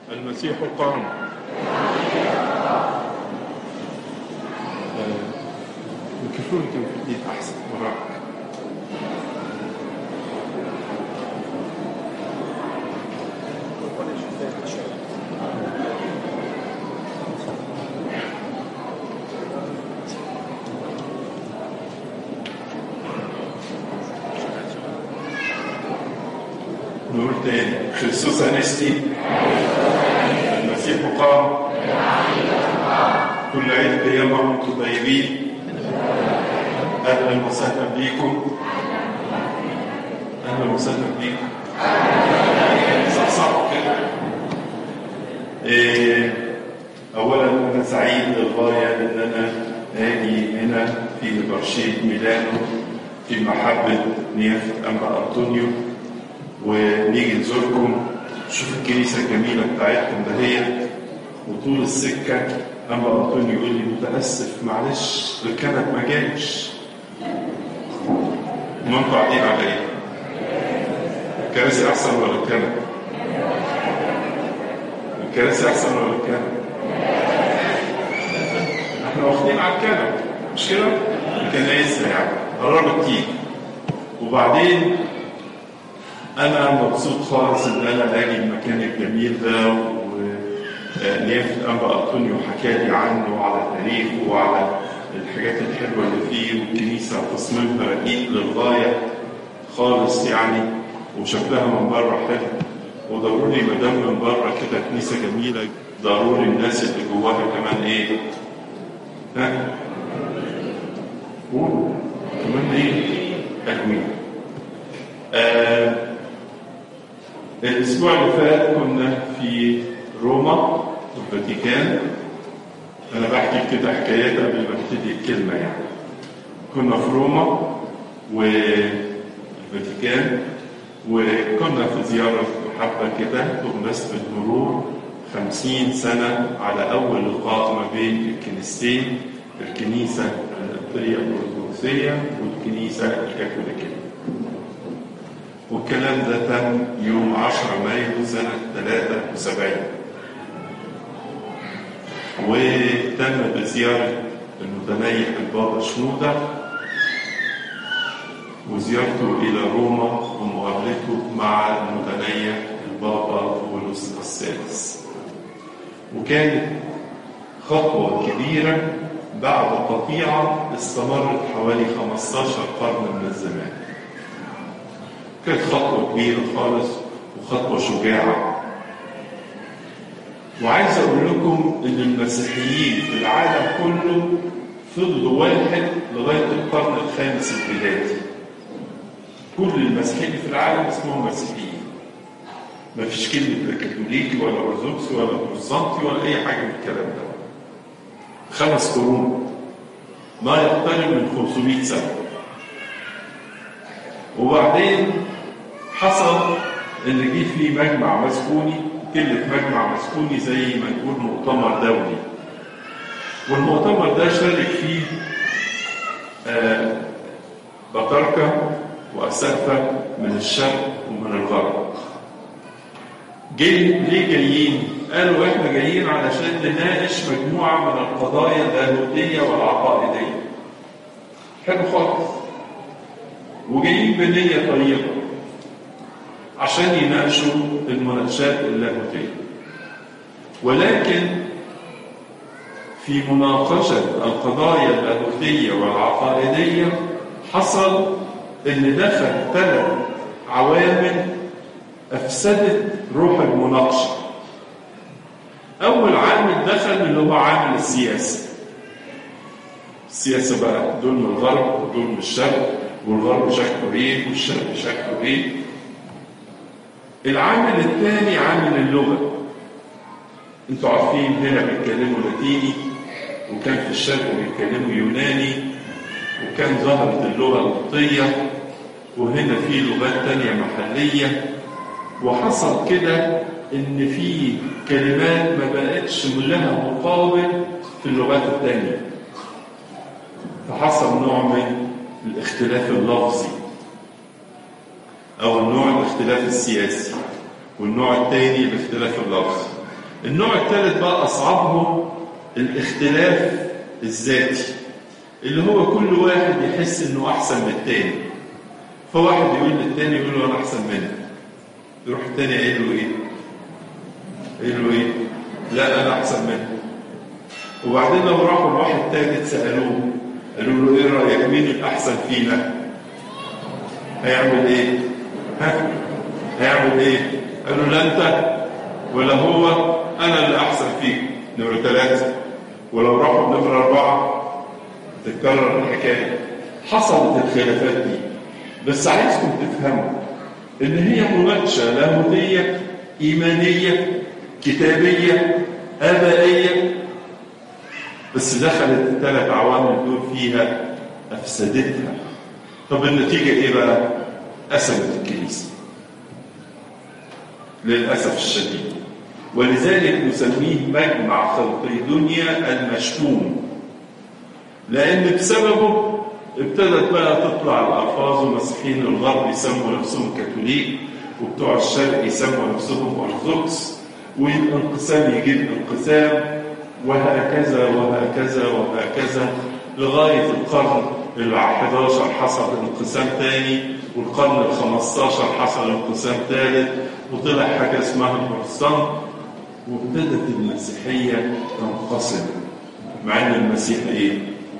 المسيح قام آه، الميكروفون كان في الايد احسن وراك نقول تاني خريستوس انستي المسيح قام كل عيد قيامة وانتم طيبين اهلا وسهلا بيكم اهلا وسهلا بيكم صحصحوا كده إيه، اولا انا سعيد للغايه ان انا اجي هنا في برشيد ميلانو في محبه نيافه انبا انطونيو ونيجي نزوركم نشوف الكنيسه الجميله بتاعتكم دهيت وطول السكه انبا انطونيو يقول لي متاسف معلش الكنب ما جاش ما انتوا قاعدين على ايه؟ الكراسي احسن ولا الكنب؟ الكراسي احسن ولا الكنب؟ احنا واخدين على الكنب مش كده؟ الكنايس يعني قربت تيجي وبعدين انا مبسوط خالص ان انا اجي المكان الجميل ده ونيافه انبا انطونيو حكى لي عنه وعلى تاريخه وعلى الحاجات الحلوه اللي فيه والكنيسه تصميمها رقيق للغايه خالص يعني وشكلها من بره حلو وضروري ما دام من بره كده كنيسه جميله ضروري الناس اللي جواها كمان ايه؟ ها؟ قولوا كمان ايه؟ حلوين. آه الاسبوع اللي فات كنا في روما في الفاتيكان انا بحكي كده حكايات قبل ما ابتدي الكلمه يعني كنا في روما والفاتيكان وكنا في زيارة محبة كده بمناسبة مرور خمسين سنة على أول لقاء ما بين الكنيستين الكنيسة القبطية الأرثوذكسية والكنيسة الكاثوليكية والكلام ده تم يوم 10 مايو سنة 73 وتم بزيارة المتنيح البابا شنودة وزيارته إلى روما ومقابلته مع المتنيح البابا بولس السادس وكانت خطوة كبيرة بعد قطيعة استمرت حوالي 15 قرن من الزمان كانت خطوة كبيرة خالص وخطوة شجاعة وعايز أقول لكم إن المسيحيين في العالم كله فضلوا واحد لغاية القرن الخامس الميلادي كل المسيحيين في العالم اسمهم مسيحيين ما فيش كلمة لا كاثوليكي ولا أرثوذكسي ولا بروتستانتي ولا أي حاجة من الكلام ده خمس قرون ما يقترب من 500 سنة وبعدين حصل ان جه في مجمع مسكوني كلمة مجمع مسكوني زي ما نقول مؤتمر دولي والمؤتمر ده شارك فيه آه بطاركة وأساتذة من الشرق ومن الغرب جاي ليه جايين؟ قالوا احنا جايين علشان نناقش مجموعة من القضايا اللاهوتية والعقائدية حلو خالص وجايين بنية طيبة عشان يناقشوا المناقشات اللاهوتية ولكن في مناقشة القضايا اللاهوتية والعقائدية حصل ان دخل ثلاث عوامل افسدت روح المناقشه اول عامل دخل اللي هو عامل السياسه السياسه بقى دول من الغرب ودول من الشرق والغرب شكله ايه والشرق شكله ايه العامل الثاني عامل اللغه انتوا عارفين هنا بيتكلموا لاتيني وكان في الشرق بيتكلموا يوناني وكان ظهرت اللغه القبطيه وهنا في لغات تانية محلية وحصل كده ان في كلمات ما بقتش لها مقابل في اللغات التانية فحصل نوع من الاختلاف اللفظي او النوع الاختلاف السياسي والنوع الثاني الاختلاف اللفظي النوع الثالث بقى أصعبهم الاختلاف الذاتي اللي هو كل واحد يحس إنه أحسن من التاني فواحد يقول للتاني يقول له أنا أحسن منك يروح التاني قايل له إيه؟ قايل له إيه؟ لا أنا أحسن منك وبعدين لو راحوا لواحد تالت سألوه قالوا له إيه رأيك مين الأحسن فينا؟ هيعمل إيه؟ ها؟ هيعمل إيه؟ قالوا لا أنت ولا هو أنا اللي أحسن فيك نمرة ثلاثة ولو راحوا بنمرة أربعة تتكرر الحكاية حصلت الخلافات دي بس عايزكم تفهموا إن هي مناقشة لاهوتية إيمانية كتابية آبائية بس دخلت الثلاث عوامل دول فيها أفسدتها طب النتيجة إيه بقى؟ قسمت الكنيسة للأسف الشديد ولذلك نسميه مجمع خلقي دنيا المشتوم لأن بسببه ابتدت بقى تطلع الألفاظ ومسيحيين الغرب يسموا نفسهم كاثوليك وبتوع الشرق يسموا نفسهم أرثوذكس والانقسام يجيب انقسام وهكذا وهكذا وهكذا لغاية القرن ال 11 حصل انقسام تاني والقرن ال 15 حصل انقسام ثالث وطلع حاجة اسمها البروتستانت وابتدت المسيحية تنقسم مع ان المسيح ايه؟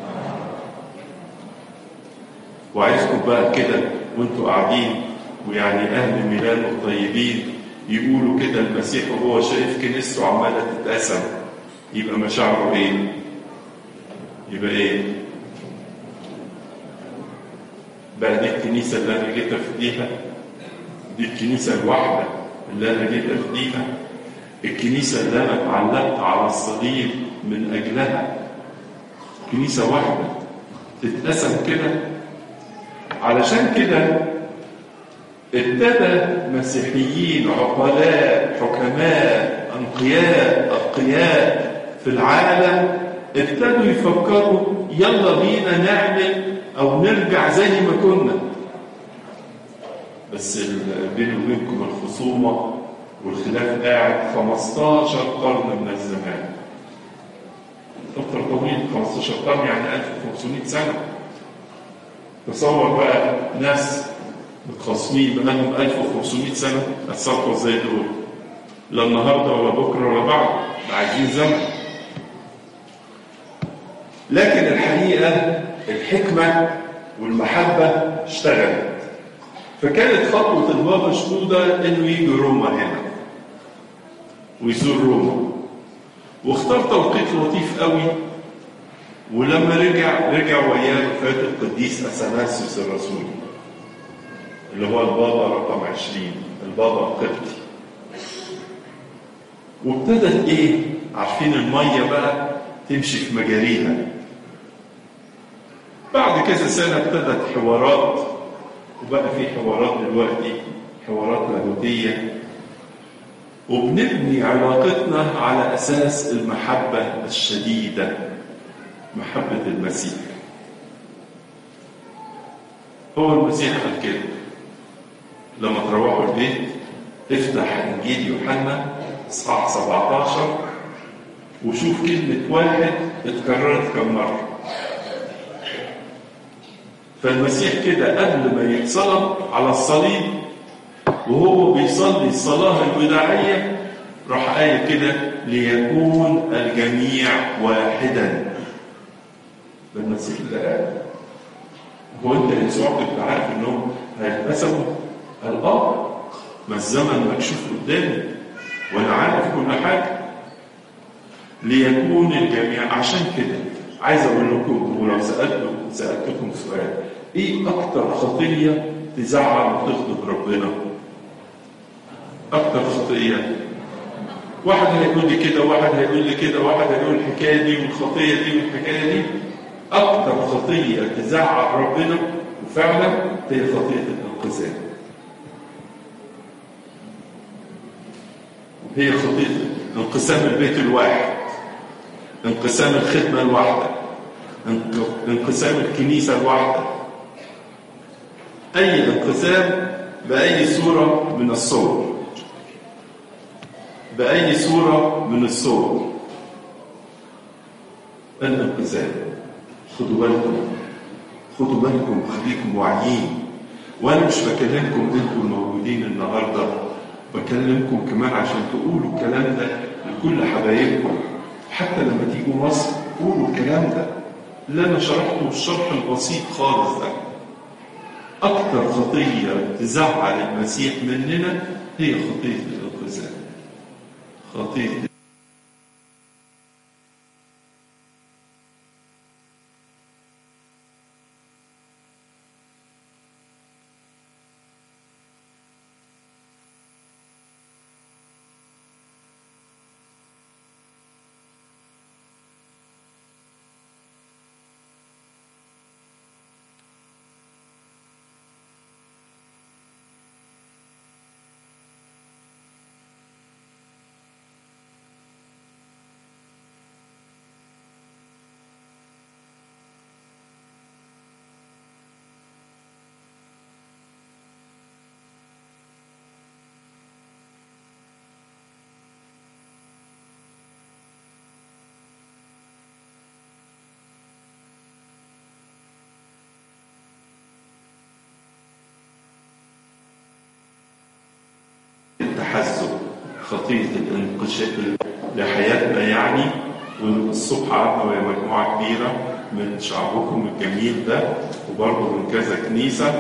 وعايزكم بقى كده وانتوا قاعدين ويعني اهل ميلان الطيبين يقولوا كده المسيح وهو شايف كنيسته عماله تتقسم يبقى مشاعره ايه؟ يبقى ايه؟ بقى دي الكنيسه اللي انا جيت افديها دي الكنيسه الواحده اللي انا جيت افديها الكنيسه اللي انا اتعلقت على الصليب من اجلها كنيسه واحده تتقسم كده علشان كده ابتدى مسيحيين عقلاء حكماء انقياء اتقياء في العالم ابتدوا يفكروا يلا بينا نعمل او نرجع زي ما كنا بس بيني وبينكم الخصومه والخلاف قاعد 15 قرن من الزمان فتره طويله 15 قرن يعني 1500 سنه تصور بقى ناس متخاصمين بقالهم 1500 سنه اتصرفوا ازاي دول لا النهارده ولا بكره ولا بعد عايزين زمن لكن الحقيقه الحكمه والمحبه اشتغلت فكانت خطوه البابا شنوده انه يجي روما هنا ويزور روما واختار توقيت لطيف قوي ولما رجع رجع وياه وفاة القديس اثناسيوس الرسول اللي هو البابا رقم 20 البابا القبطي وابتدت ايه عارفين الميه بقى تمشي في مجاريها بعد كذا سنه ابتدت حوارات وبقى في حوارات دلوقتي حوارات لاهوتيه وبنبني علاقتنا على اساس المحبه الشديده محبه المسيح هو المسيح قال كده لما تروحوا البيت افتح انجيل يوحنا اصحاح 17 وشوف كلمة واحد اتكررت كم مرة فالمسيح كده قبل ما يتصلب على الصليب وهو بيصلي الصلاة الوداعية راح قايل كده ليكون الجميع واحدا ده المسيح اللي قال هو انت يسوع كنت عارف انهم هيتقسموا قال اه ما الزمن مكشوف قدامي وانا عارف كل حاجه ليكون الجميع عشان كده عايز اقول لكم ولو سالتكم سالتكم سؤال ايه اكتر خطيه تزعل وتغضب ربنا اكتر خطيه واحد هيقول لي كده واحد هيقول لي كده واحد هيقول الحكايه دي والخطيه دي والحكايه دي اكتر خطيه تزعل ربنا وفعلا هي خطيه الانقسام هي خطيئة انقسام البيت الواحد انقسام الخدمة الواحدة انقسام الكنيسة الواحدة أي انقسام بأي صورة من الصور بأي صورة من الصور الانقسام خدوا بالكم خدوا بالكم خليكم واعيين وانا مش بكلمكم انتوا الموجودين النهارده بكلمكم كمان عشان تقولوا الكلام ده لكل حبايبكم حتى لما تيجوا مصر قولوا الكلام ده اللي انا شرحته الشرح البسيط خالص ده اكتر خطيه تزعل المسيح مننا هي خطيه الالتزام خطيه التحزب خطية الانقشاء لحياتنا يعني والصبح قعدنا وهي مجموعة كبيرة من شعبكم الجميل ده وبرضه من كذا كنيسة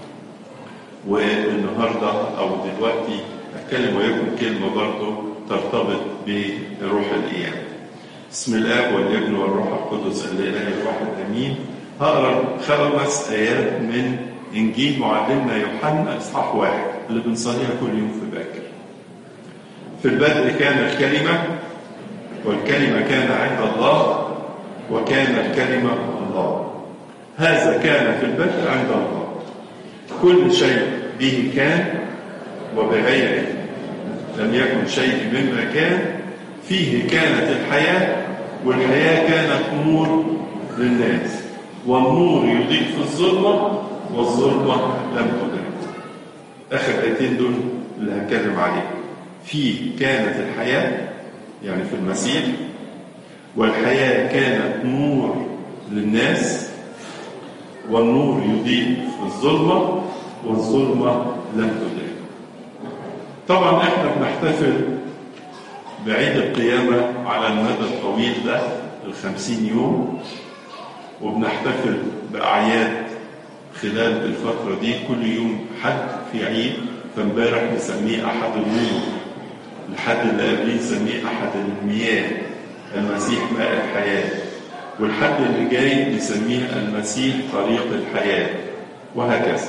والنهاردة أو دلوقتي أتكلم وياكم كلمة برضه ترتبط بروح القيامة بسم الآب والابن والروح القدس الإله الواحد آمين هقرا خمس آيات من إنجيل معلمنا يوحنا إصحاح واحد اللي بنصليها كل يوم في باكر في البدء كان الكلمة والكلمة كان عند الله وكان الكلمة الله هذا كان في البدء عند الله كل شيء به كان وبغيره لم يكن شيء مما كان فيه كانت الحياة والحياة كانت نور للناس والنور يضيء في الظلمة والظلمة لم تدرك آخر آيتين دول اللي هتكلم عليهم فيه كانت الحياة يعني في المسيح والحياة كانت نور للناس والنور يضيء في الظلمة والظلمة لم تدرك طبعا احنا بنحتفل بعيد القيامة على المدى الطويل ده الخمسين يوم وبنحتفل بأعياد خلال الفترة دي كل يوم حد في عيد فامبارح نسميه أحد النور الحد اللي قبليه نسميه أحد المياه المسيح ماء الحياة والحد اللي جاي نسميه المسيح طريق الحياة وهكذا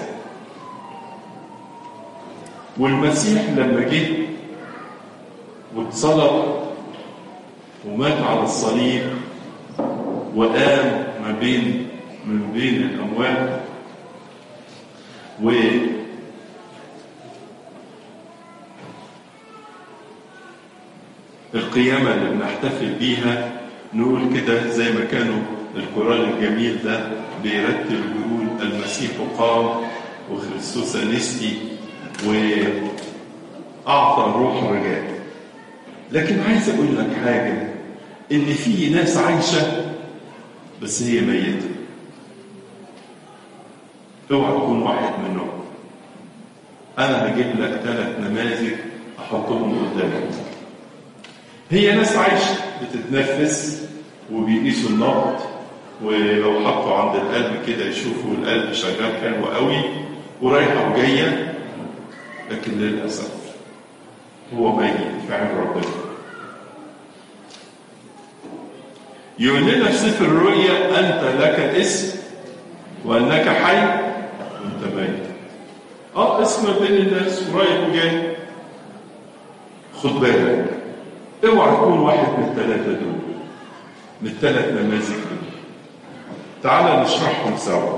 والمسيح لما جه واتصلب ومات على الصليب وقام ما بين من بين الأموات و القيامة اللي بنحتفل بيها نقول كده زي ما كانوا القرآن الجميل ده بيرتب ويقول المسيح قام وخريستوس أنستي وأعطى الروح رجاء لكن عايز أقول لك حاجة إن في ناس عايشة بس هي ميتة اوعى تكون واحد منهم أنا هجيب لك ثلاث نماذج أحطهم قدامك هي ناس عايشة بتتنفس وبيقيسوا النبض ولو حطوا عند القلب كده يشوفوا القلب شغال حلو قوي ورايحة وجاية لكن للأسف هو ميت في عين ربنا يقول لنا في سفر الرؤيا أنت لك اسم وأنك حي وأنت ميت اه اسمك بين الناس ورايح وجاي خد بالك اوعى تكون واحد من الثلاثة دول من الثلاث نماذج دول تعال نشرحهم سوا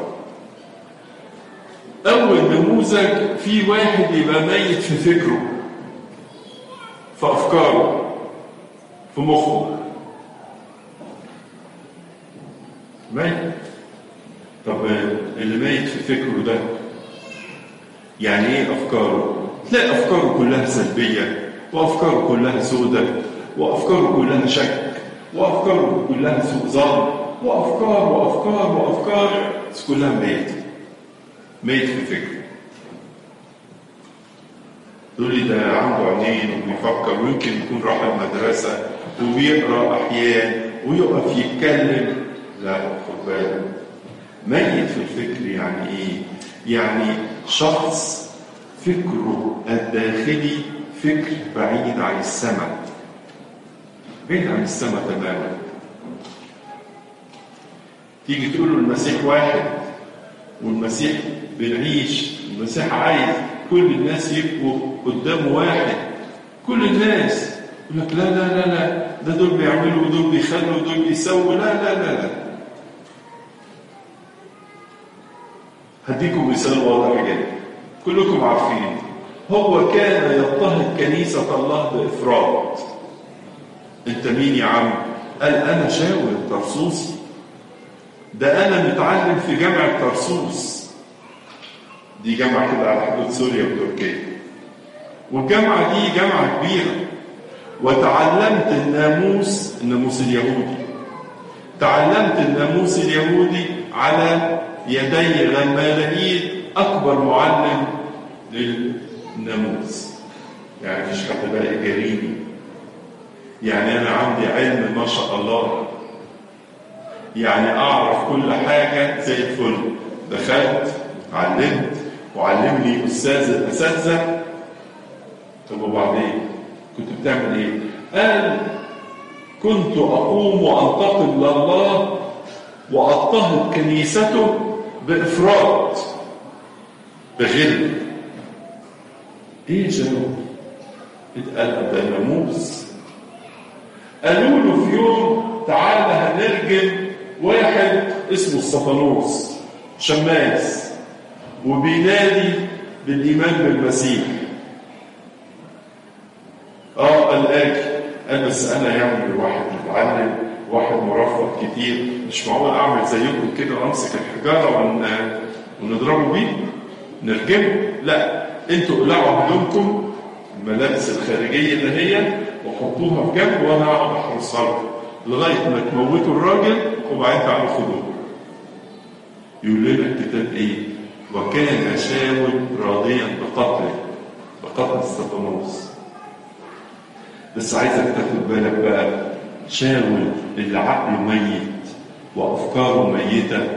أول نموذج في واحد يبقى ميت في فكره في أفكاره في مخه ميت طب اللي ميت في فكره ده يعني ايه أفكاره؟ تلاقي أفكاره كلها سلبية وأفكاره كلها سودة وأفكاره كلها شك وأفكاره كلها سوء ظن وأفكار وأفكار وأفكار بس كلها ميت ميت في فكره تقول لي ده عنده عينين وبيفكر ويمكن يكون راح المدرسة وبيقرأ أحيان ويقف يتكلم لا خد بالك ميت في الفكر يعني إيه؟ يعني شخص فكره الداخلي فكر بعيد عن السماء بعيد عن السماء تماما تيجي تقول له المسيح واحد والمسيح بنعيش المسيح عايز كل الناس يبقوا قدامه واحد كل الناس يقول لك لا لا لا لا ده دول بيعملوا ودول بيخلوا ودول بيسووا لا لا لا لا هديكم مثال واضح جدا كلكم عارفين هو كان يضطهد كنيسة الله بإفراط انت مين يا عم قال انا شاول طرسوسي ده انا متعلم في جامعة طرسوس دي جامعة كده على حدود سوريا وتركيا والجامعة دي جامعة كبيرة وتعلمت الناموس الناموس اليهودي تعلمت الناموس اليهودي على يدي غمالين أكبر معلم للناموس يعني مش حد بقى جريمي يعني أنا عندي علم ما شاء الله يعني أعرف كل حاجة زي الفل دخلت علمت وعلمني أستاذ الأساتذة طب وبعدين كنت بتعمل إيه؟ قال كنت أقوم وأنتقم لله وأضطهد كنيسته بإفراط بغل إيه جاوب؟ اتقال ده ناموس قالوا له في يوم تعالى هنرجم واحد اسمه الصفانوس شماس وبينادي بالإيمان بالمسيح اه قال اجي قال بس انا يعني واحد متعلم واحد مرفض كتير مش معقول اعمل زيكم كده وامسك الحجاره ون... ونضربه بيه نرجمه لا انتوا اقلعوا هدومكم الملابس الخارجيه اللي هي وحطوها في جنب وانا اقعد احرصها لكم لغايه ما تموتوا الراجل وبعدين تعالوا خدوه يقول لنا الكتاب ايه وكان شاول راضيا بقتله بقتل استفانوس بس عايزك تاخد بالك بقى شاول اللي عقله ميت وافكاره ميته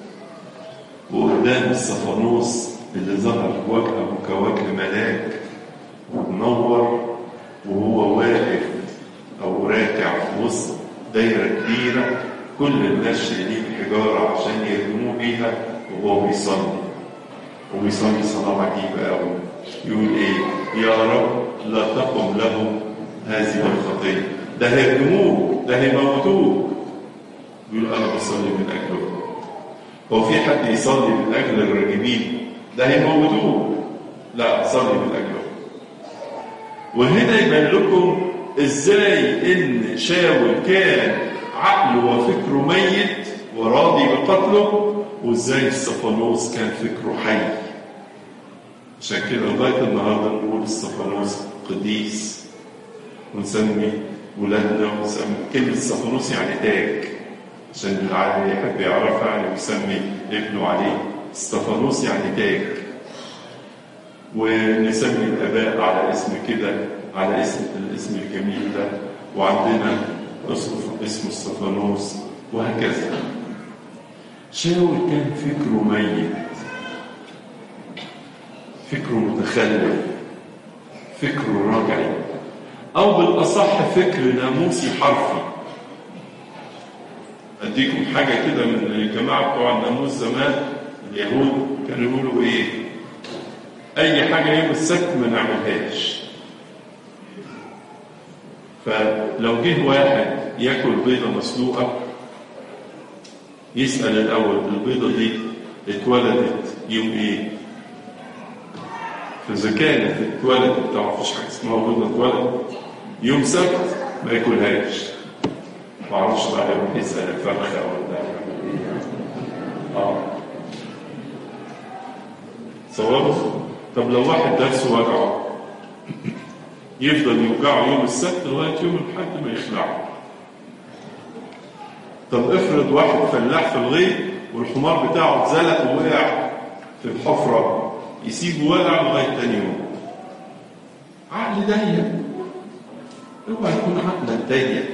وقدام الصفانوس اللي ظهر وجهه كوجه ملاك ومنور وهو واقف او راكع في وسط دايره كبيره كل الناس شايلين حجاره عشان يرموه بيها وهو بيصلي وبيصلي صلاه عجيبه قوي يقول ايه يا رب لا تقم لهم هذه الخطيه ده هيرجموك ده هيموتوك يقول انا بصلي من اجلهم هو في حد يصلي من اجل الراجمين ده هيموتوه لا صلي من اجلهم وهنا يبان لكم ازاي ان شاول كان عقله وفكره ميت وراضي بقتله وازاي الصفانوس كان فكره حي عشان كده لغايه النهارده نقول الصفانوس قديس ونسمي ولادنا ونسمي كلمه صفانوس يعني تاج عشان اللي يحب يعرفها يعني ويسمي ابنه عليه استفانوس يعني تاج ونسمي الاباء على اسم كده على اسم الاسم الجميل ده وعندنا اسمه استفانوس وهكذا شاول كان فكره ميت فكره متخلف فكره رجعي او بالاصح فكر ناموسي حرفي اديكم حاجه كده من الجماعه بتوع الناموس زمان اليهود كانوا يقولوا ايه اي حاجه يوم السبت ما نعملهاش فلو جه واحد ياكل بيضه مسلوقه يسال الاول البيضه دي اتولدت يوم ايه فاذا كانت اتولدت طبعا مفيش حاجه اسمها بيضه اتولدت يوم سبت ما ياكلهاش ما اعرفش بقى يروح يسال الفرخه ولا يعمل ايه اه صوروا طب لو واحد درسه وجعه يفضل يوجعه يوم السبت لغايه يوم الاحد ما يخلعه طب افرض واحد فلاح في الغيط والحمار بتاعه اتزلق ووقع في الحفره يسيبه واقع لغايه تاني يوم عقل ضيق اوعى يكون عقلك ضيق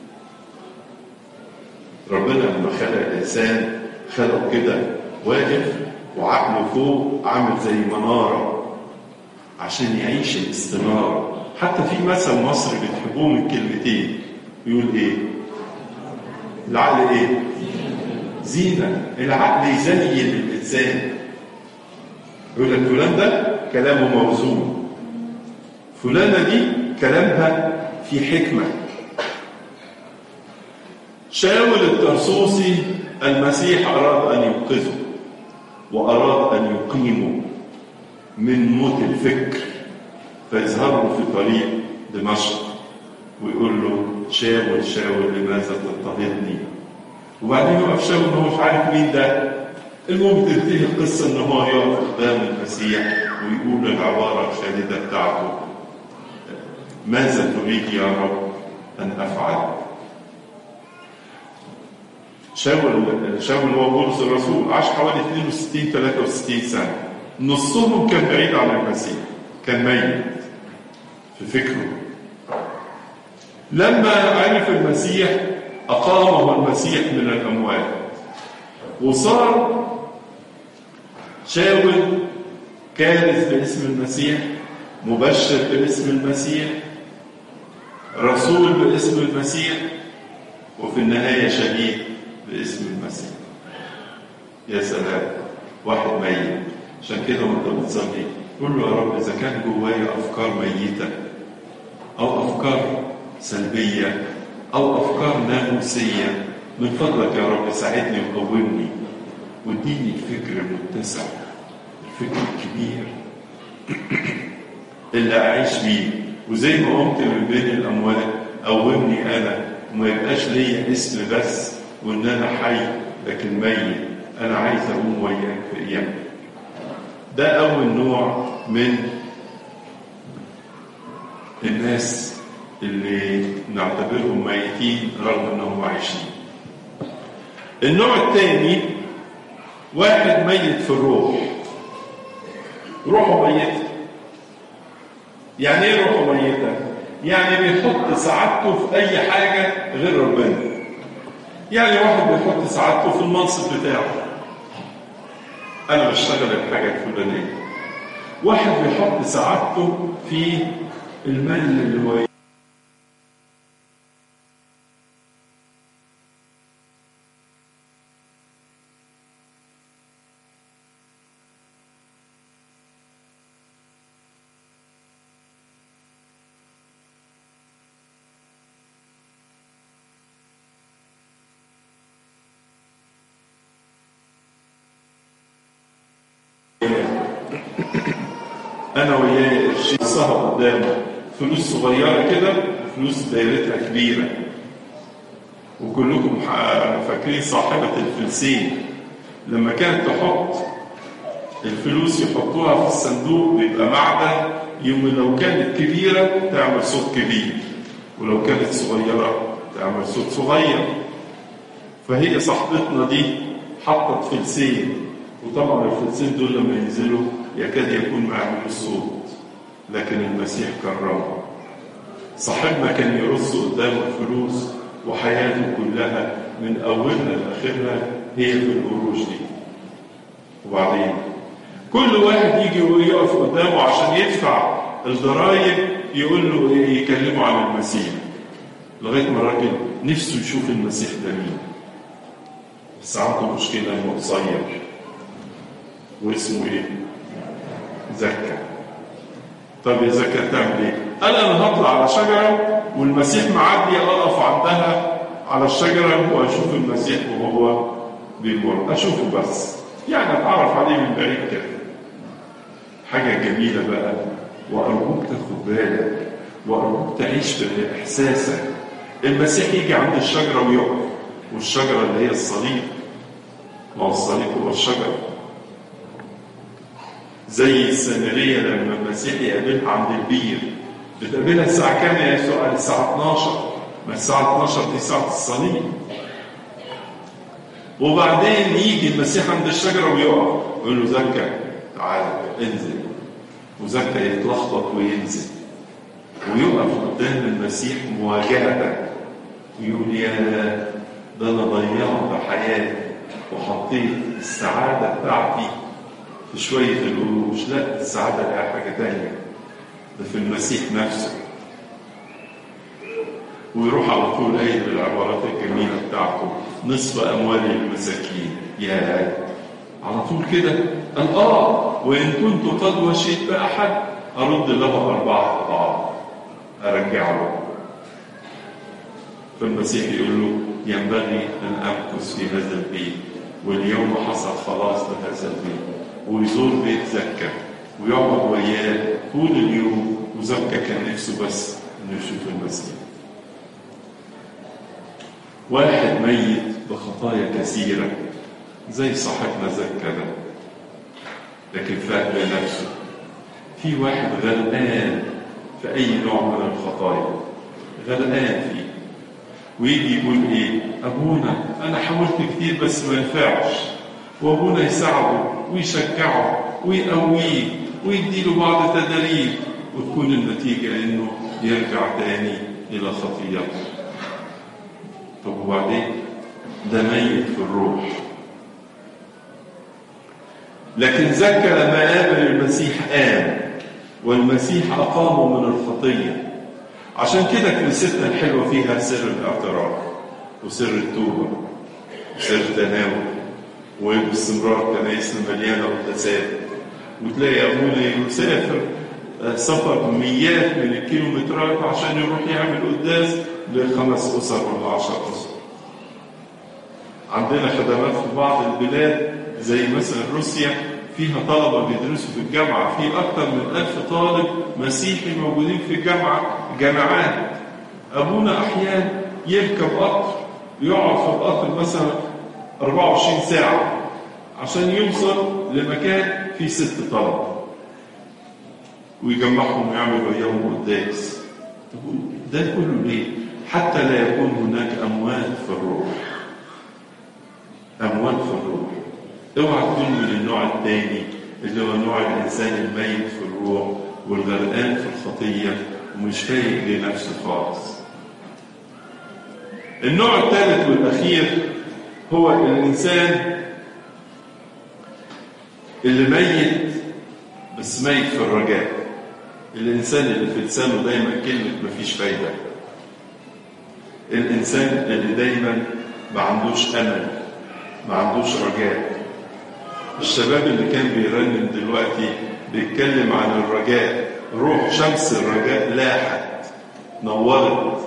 ربنا لما خلق الانسان خلقه كده واقف وعقله فوق عامل زي مناره عشان يعيش الاستناره حتى في مثل مصري بتحبوه من كلمتين يقول ايه العقل ايه زينه العقل يزين الانسان يقول لك فلان ده كلامه موزون فلانه دي كلامها في حكمه شاول الترسوسي المسيح اراد ان ينقذه واراد ان يقيمه من موت الفكر فيظهر له في طريق دمشق ويقول له شاول شاول لماذا تضطهدني وبعدين يقف شاول ان هو مش عارف مين ده المهم تنتهي القصه ان هو يقف قدام المسيح ويقول العباره الخالده بتاعته ماذا تريد يا رب ان افعل شاول شاول هو بولس الرسول عاش حوالي 62 63 سنه نصهم كان بعيد عن المسيح كان ميت في فكره لما عرف المسيح أقامه المسيح من الأموات وصار شاول كارث باسم المسيح مبشر باسم المسيح رسول باسم المسيح وفي النهاية شهيد باسم المسيح يا سلام واحد ميت عشان كده وانت بتصلي قول له يا رب اذا كان جوايا افكار ميته او افكار سلبيه او افكار ناموسيه من فضلك يا رب ساعدني وقومني واديني الفكر المتسع الفكر الكبير اللي اعيش بيه وزي ما قمت من بين الاموات قومني انا وما يبقاش ليا اسم بس وان انا حي لكن ميت انا عايز اقوم وياك في ايامك ده أول نوع من الناس اللي نعتبرهم ميتين رغم أنهم عايشين النوع الثاني واحد ميت في الروح روحه ميتة يعني ايه روحه ميتة؟ يعني بيحط سعادته في أي حاجة غير ربنا يعني واحد بيحط سعادته في المنصب بتاعه انا بشتغل الحاجه الفلانيه واحد بيحط سعادته في المال اللي هو انا وياه قرشين صهر قدامه فلوس صغيره كده وفلوس دايرتها كبيره وكلكم فاكرين صاحبه الفلسين لما كانت تحط الفلوس يحطوها في الصندوق بيبقى معدن يوم لو كانت كبيره تعمل صوت كبير ولو كانت صغيره تعمل صوت صغير فهي صاحبتنا دي حطت فلسين وطبعا الفلسين دول لما ينزلوا يكاد يكون ما يعملوا صوت لكن المسيح كرمه صاحبنا كان يرص قدامه الفلوس وحياته كلها من اولها لاخرها هي في القروش دي وبعدين كل واحد يجي ويقف قدامه عشان يدفع الضرايب يقول له ايه يكلمه عن المسيح لغايه ما الراجل نفسه يشوف المسيح ده مين بس عنده مشكله انه قصير واسمه ايه؟ زكا طب يا زكا تعمل ايه؟ قال انا هطلع على شجره والمسيح معدي اقف عندها على الشجره واشوف المسيح وهو بيمر اشوفه بس يعني اتعرف عليه من بعيد كده حاجه جميله بقى وارجوك تاخد بالك وارجوك تعيش باحساسك المسيح يجي عند الشجره ويقف والشجره اللي هي الصليب ما هو الصليب هو الشجره زي السامرية لما المسيح يقابلها عند البير بتقابلها الساعة كام يا يسوع؟ قال الساعة 12 ما الساعة 12 دي ساعة الصليب وبعدين يجي المسيح عند الشجرة ويقع يقول له زكا تعالى انزل وزكا يتلخبط وينزل ويقف قدام المسيح مواجهة ويقول يا ده انا ضيعت حياتي وحطيت السعادة بتاعتي في شوية القروش لا السعادة لها حاجة تانية ده في المسيح نفسه ويروح على طول قايل بالعبارات الجميلة بتاعته نصف أموال المساكين يا على طول كده قال آه وإن كنت قد وشيت بأحد أرد له أربعة أضعاف أرجع له فالمسيح يقول له ينبغي أن أمكث في هذا البيت واليوم حصل خلاص لهذا البيت ويزور بيت زكا ويقعد وياه طول اليوم وزكا كان نفسه بس انه يشوف المسيح واحد ميت بخطايا كثيرة زي صاحبنا زكا ده لكن فاق بنفسه في واحد غرقان في أي نوع من الخطايا غرقان فيه ويجي يقول ايه ابونا انا حاولت كتير بس ما ينفعش وابونا يساعده ويشجعه ويقويه ويديله بعض تدريب وتكون النتيجة انه يرجع تاني الى خطيئته طب وبعدين ده ميت في الروح لكن زكى لما قابل المسيح قام والمسيح أقامه من الخطية عشان كده كنيستنا الحلوة فيها سر الاعتراف وسر التوبة وسر التناول وباستمرار كنايسنا مليانة قداسات وتلاقي أبونا يسافر سفر ميات من الكيلومترات عشان يروح يعمل قداس لخمس أسر ولا عشر أسر عندنا خدمات في بعض البلاد زي مثلا روسيا فيها طلبة بيدرسوا في الجامعة في أكثر من ألف طالب مسيحي موجودين في الجامعة جامعات أبونا أحيانا يركب قطر يقعد في القطر مثلا 24 ساعة عشان يوصل لمكان فيه ست طلبة ويجمعهم ويعمل وياهم قداس ده كله ليه؟ حتى لا يكون هناك أموات في الروح أموات في الروح اوعى تكون من النوع الثاني اللي هو نوع الإنسان الميت في الروح والغرقان في الخطية ومش فايق لنفسه خالص النوع الثالث والأخير هو الإنسان اللي ميت بس ميت في الرجاء الإنسان اللي في لسانه دايما كلمة مفيش فايدة الإنسان اللي دايما ما عندوش أمل ما عندوش رجاء الشباب اللي كان بيرنم دلوقتي بيتكلم عن الرجاء روح شمس الرجاء لاحت نورت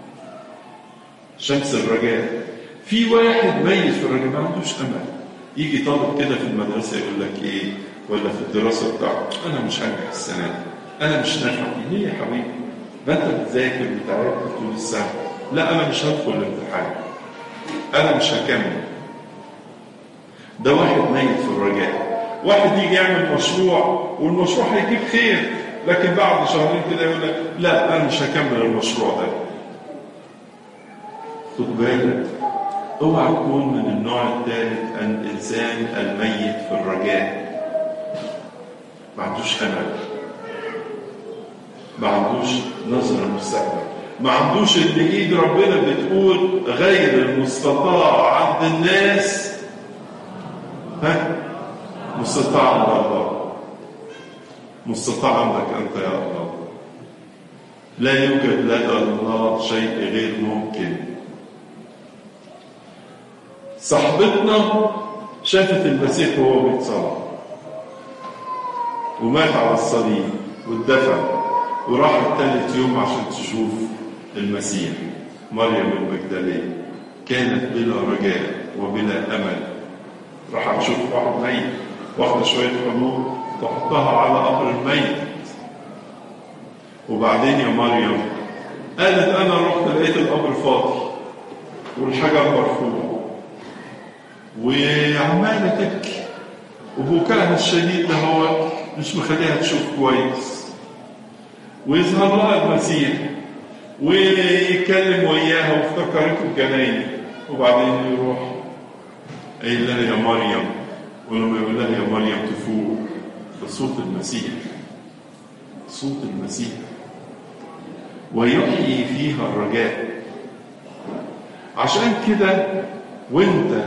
شمس الرجاء في واحد ميت في الرجاء ما عندوش امل يجي طالب كده في المدرسه يقول لك ايه ولا في الدراسه بتاعته انا مش هنجح السنه دي انا مش نافع ليه يا حبيبي ما انت بتذاكر بتعب طول السنه لا انا مش هدخل الامتحان انا مش هكمل ده واحد ميت في الرجاء واحد يجي يعمل مشروع والمشروع هيجيب خير لكن بعد شهرين كده يقول لك لا انا مش هكمل المشروع ده خد بالك اوعى تكون من النوع الثالث الانسان الميت في الرجاء ما عندوش امل ما عندوش نظره للمستقبل ما عندوش اللي ايد ربنا بتقول غير المستطاع عند الناس ها مستطاع عند الله مستطاع عندك انت يا الله لا يوجد لدى الله شيء غير ممكن صاحبتنا شافت المسيح وهو بيتصلى ومات على الصليب واتدفن وراحت ثالث يوم عشان تشوف المسيح مريم المجدلية كانت بلا رجاء وبلا أمل راح تشوف واحد ميت واخدة شوية حبوب تحطها على قبر الميت وبعدين يا مريم قالت أنا رحت لقيت القبر فاضي والحجر مرفوع وعمالة تبكي وبكائها الشديد ده هو مش مخليها تشوف كويس ويظهر لها المسيح ويتكلم وياها وافتكرته بجناين وبعدين يروح قايل لها يا مريم ولما يقول لها يا مريم تفوق ده صوت المسيح صوت المسيح ويحيي فيها الرجاء عشان كده وانت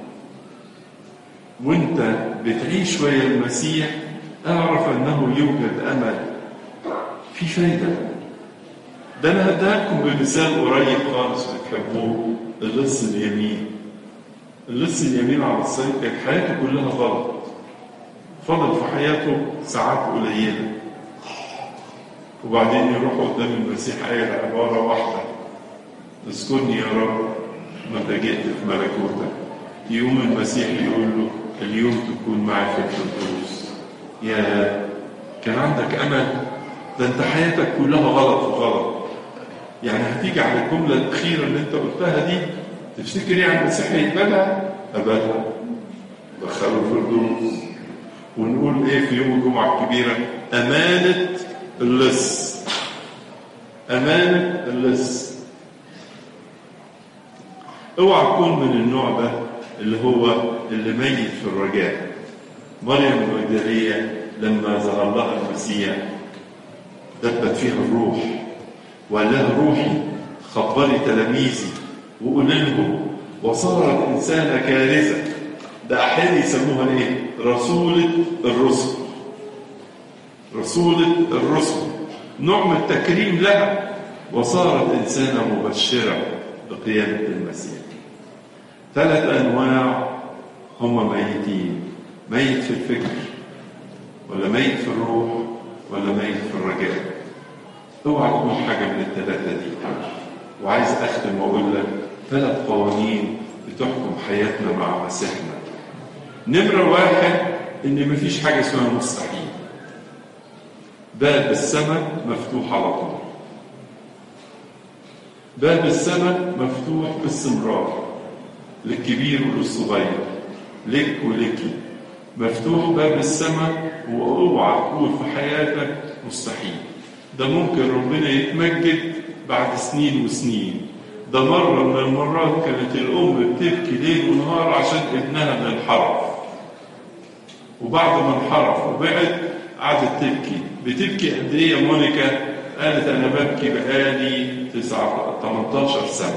وانت بتعيش ويا المسيح اعرف انه يوجد امل في فايده ده انا هديها لكم بمثال قريب خالص بتحبوه اللص اليمين اللص اليمين على الصليب كانت حياته كلها غلط فضل في حياته ساعات قليله وبعدين يروح قدام المسيح قايل عباره واحده اذكرني يا رب متى جئت في ملكوتك يوم المسيح يقول له اليوم تكون معي في الفردوس يا كان عندك امل ده انت حياتك كلها غلط وغلط يعني هتيجي على الجمله الاخيره اللي انت قلتها دي تفتكر يعني المسيح هيقبلها قبلها دخله الفردوس ونقول ايه في يوم الجمعه الكبيره امانه اللص امانه اللص اوعى تكون من النوع ده اللي هو اللي ميت في الرجاء مريم المجدلية لما ظهر لها المسيح دبت فيها الروح وقال لها روحي خبري تلاميذي وقول لهم وصارت إنسانة كارثة ده أحيانا يسموها إيه؟ رسولة الرسل رسولة الرسل نوع من التكريم لها وصارت إنسانة مبشرة بقيامة المسيح ثلاث أنواع هم ميتين ميت في الفكر ولا ميت في الروح ولا ميت في الرجاء اوعى تكون حاجة من الثلاثة دي وعايز أختم وأقول لك ثلاث قوانين بتحكم حياتنا مع مسيحنا نمرة واحد إن مفيش حاجة اسمها مستحيل باب السماء مفتوح على طول باب السماء مفتوح باستمرار للكبير وللصغير لك ولكي مفتوح باب السماء واوعى تقول في حياتك مستحيل ده ممكن ربنا يتمجد بعد سنين وسنين ده مرة من المرات كانت الأم بتبكي ليل ونهار عشان ابنها من الحرف وبعد ما انحرف وبعد قعدت تبكي بتبكي قد ايه يا مونيكا؟ قالت انا ببكي بقالي 9 18 سنه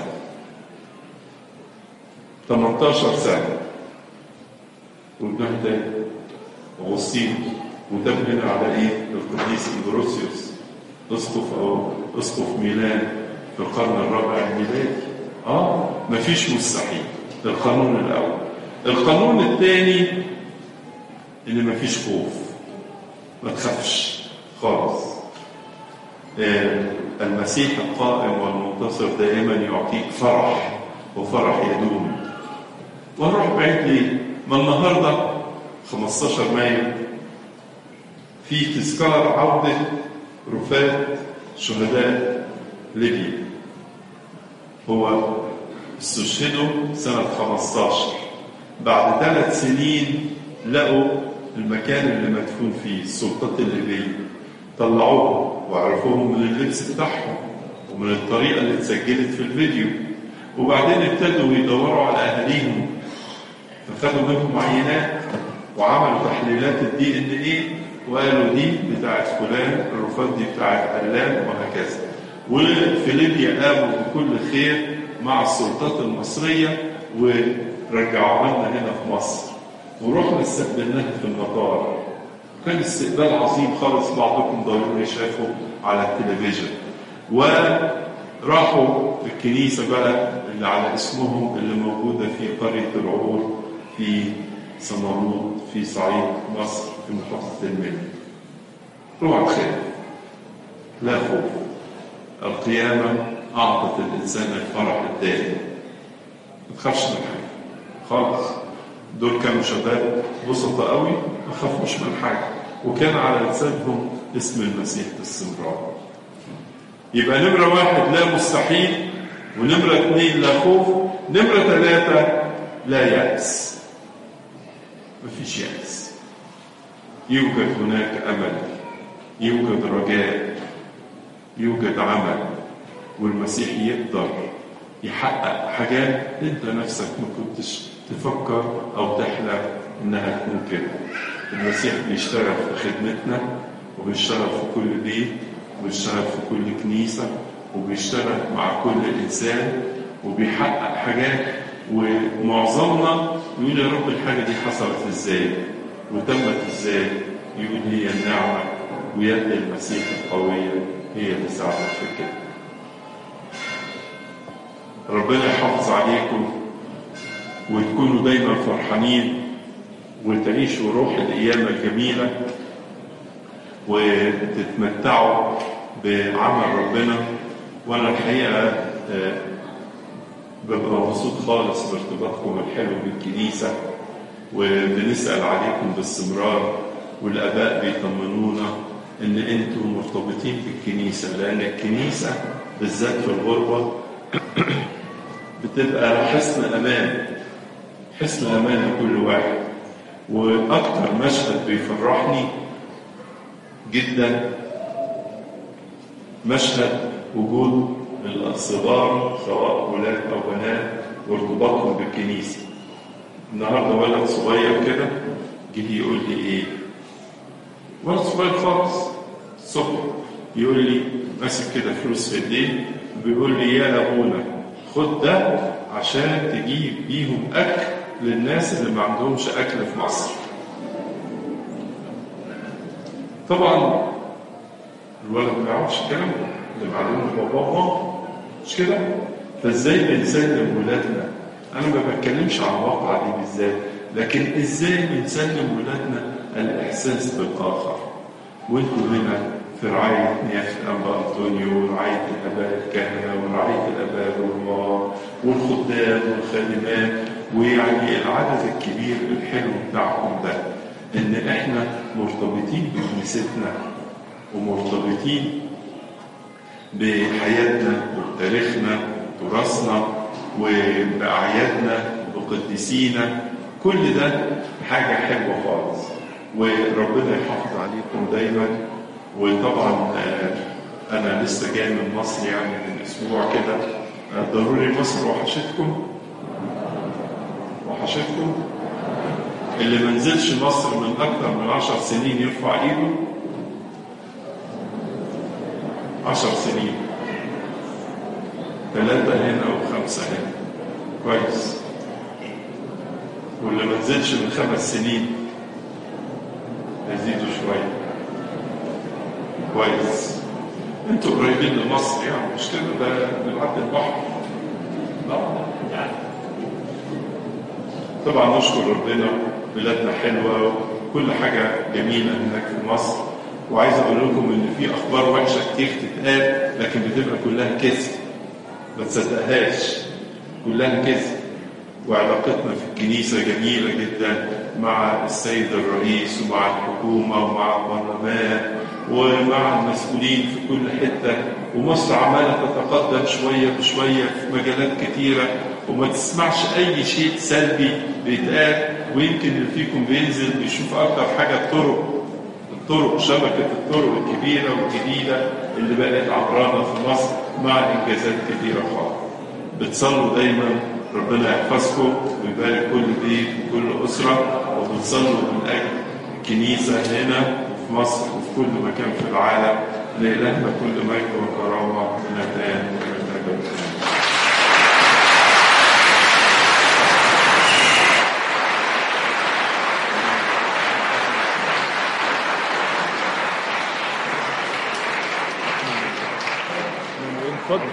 18 سنه وابنها ده اغسطين وده هنا على ايه؟ القديس اندروسيوس اسقف او اسقف ميلان في القرن الرابع الميلادي اه مفيش مستحيل ده القانون الاول القانون الثاني ان مفيش خوف ما تخافش خالص آه المسيح القائم والمنتصر دائما يعطيك فرح وفرح يدوم ونروح بعيد ليه؟ ما النهارده 15 مايو في تذكار عودة رفاة شهداء ليبيا هو استشهدوا سنة 15 بعد ثلاث سنين لقوا المكان اللي مدفون فيه السلطات الليبية طلعوهم وعرفوهم من اللبس بتاعهم ومن الطريقة اللي اتسجلت في الفيديو وبعدين ابتدوا يدوروا على أهاليهم فخدوا منهم عينات وعملوا تحليلات الدي ان ايه وقالوا دي بتاعت فلان الرفات دي بتاعت علان وهكذا وفي ليبيا قاموا بكل خير مع السلطات المصرية ورجعوها لنا هنا في مصر ورحنا استقبلناها في المطار كان استقبال عظيم خالص بعضكم ضروري شافه على التلفزيون وراحوا الكنيسة بقى اللي على اسمهم اللي موجودة في قرية العبور في سمرود في صعيد مصر في محافظة المنيا روح خير لا خوف القيامة أعطت الإنسان الفرح الدائم ما تخافش من حاجة خالص دول كانوا شباب بسطة قوي ما خافوش من حاجة وكان على لسانهم اسم المسيح باستمرار يبقى نمرة واحد لا مستحيل ونمرة اثنين لا خوف نمرة ثلاثة لا يأس مفيش يأس يوجد هناك أمل يوجد رجاء يوجد عمل والمسيح يقدر يحقق حاجات انت نفسك ما كنتش تفكر او تحلم انها تكون كده المسيح بيشتغل في خدمتنا وبيشتغل في كل بيت وبيشتغل في كل كنيسة وبيشتغل مع كل إنسان وبيحقق حاجات ومعظمنا يقول يا رب الحاجة دي حصلت ازاي وتمت ازاي يقول هي النعمة ويد المسيح القوية هي اللي ساعدت في كده ربنا يحافظ عليكم وتكونوا دايما فرحانين وتعيشوا روح القيامة الجميلة وتتمتعوا بعمل ربنا وانا الحقيقة ببقى مبسوط خالص بارتباطكم الحلو بالكنيسة وبنسأل عليكم باستمرار والآباء بيطمنونا إن أنتم مرتبطين بالكنيسة لأن الكنيسة بالذات في الغربة بتبقى حصن أمان حصن أمان لكل واحد وأكتر مشهد بيفرحني جدا مشهد وجود الصغار سواء ولاد أو بنات وارتباطهم بالكنيسة النهارده ولد صغير كده جه يقول لي ايه ولد صغير خالص الصبح يقول لي ماسك كده فلوس في ايديه بيقول لي يا ابونا خد ده عشان تجيب بيهم اكل للناس اللي ما عندهمش اكل في مصر طبعا الولد ما يعرفش الكلام ده اللي معلوم باباه وماما مش كده فازاي بنسلم ولادنا انا ما بتكلمش عن الواقعه دي بالذات لكن ازاي بنسلم ولادنا الاحساس بالاخر وانتوا هنا في رعاية نيافة الأنبا أنطونيو ورعاية الآباء الكهنة ورعاية الآباء الرهبان والخدام والخادمات ويعني العدد الكبير الحلو بتاعكم ده إن إحنا مرتبطين بكنيستنا ومرتبطين بحياتنا وبتاريخنا وتراثنا وبأعيادنا وبقديسينا كل ده حاجة حلوة خالص وربنا يحافظ عليكم دايما وطبعا أنا لسه جاي من مصر يعني من أسبوع كده ضروري مصر وحشتكم وحشتكم اللي ما نزلش مصر من أكثر من عشر سنين يرفع إيده عشر سنين ثلاثة هنا وخمسة هنا كويس واللي ما نزلش من خمس سنين يزيدوا شوية كويس انتوا قريبين لمصر يعني مش كده ده بنعدي البحر لا طبعا نشكر ربنا بلادنا حلوة وكل حاجة جميلة هناك في مصر وعايز اقول لكم ان في اخبار وحشه كتير تتقال لكن بتبقى كلها كذب ما تصدقهاش كلها كذب وعلاقتنا في الكنيسه جميله جدا مع السيد الرئيس ومع الحكومه ومع البرلمان ومع المسؤولين في كل حته ومصر عماله تتقدم شويه بشويه في مجالات كتيره وما تسمعش اي شيء سلبي بيتقال ويمكن اللي فيكم بينزل بيشوف اكتر حاجه الطرق الطرق شبكة الطرق الكبيرة والجديدة اللي بقت عبرانة في مصر مع إنجازات كبيرة خالص. بتصلوا دايما ربنا يحفظكم ويبارك كل بيت وكل أسرة وبتصلوا من أجل الكنيسة هنا في مصر وفي كل مكان في العالم لإلهنا كل مجد وكرامة من الآن ومن الأبد. اتفضل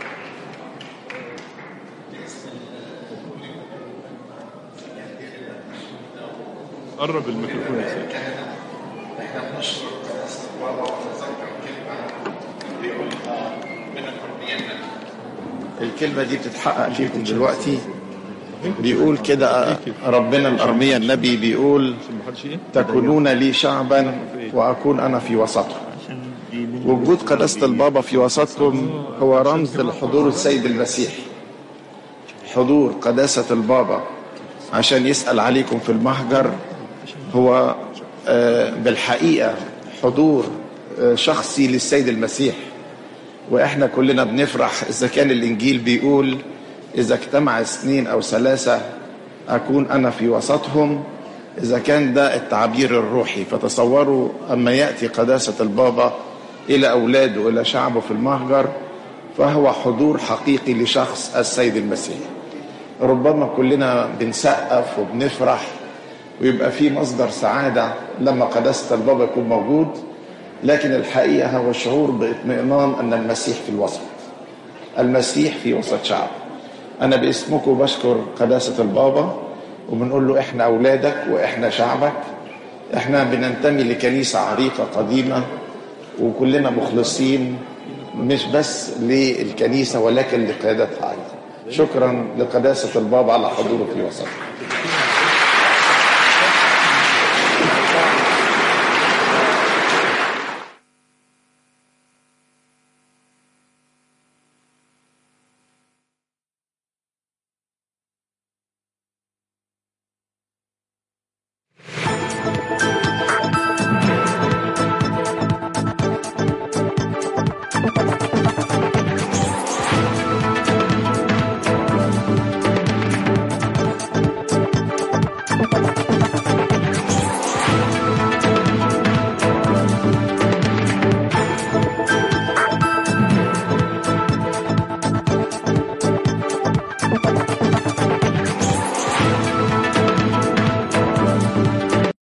قرب الميكروفون يا سيدي احنا بنشكر بابا ونتذكر كلمه بيقولها من الحريات الكلمة دي بتتحقق ليكم دلوقتي بيقول كده ربنا الأرمية النبي بيقول محدش ايه تكونون لي شعبا وأكون أنا في وسطكم وجود قداسة البابا في وسطكم هو رمز لحضور السيد المسيح حضور قداسة البابا عشان يسأل عليكم في المهجر هو آه، بالحقيقة حضور آه، شخصي للسيد المسيح واحنا كلنا بنفرح اذا كان الانجيل بيقول اذا اجتمع اثنين او ثلاثه اكون انا في وسطهم اذا كان ده التعبير الروحي فتصوروا اما ياتي قداسه البابا الى اولاده الى شعبه في المهجر فهو حضور حقيقي لشخص السيد المسيح ربما كلنا بنسقف وبنفرح ويبقى في مصدر سعاده لما قداسه البابا يكون موجود لكن الحقيقه هو الشعور باطمئنان ان المسيح في الوسط المسيح في وسط شعب انا باسمكم بشكر قداسه البابا وبنقول له احنا اولادك واحنا شعبك احنا بننتمي لكنيسه عريقه قديمه وكلنا مخلصين مش بس للكنيسه ولكن لقيادتها ايضا شكرا لقداسه البابا على حضوره في وسطنا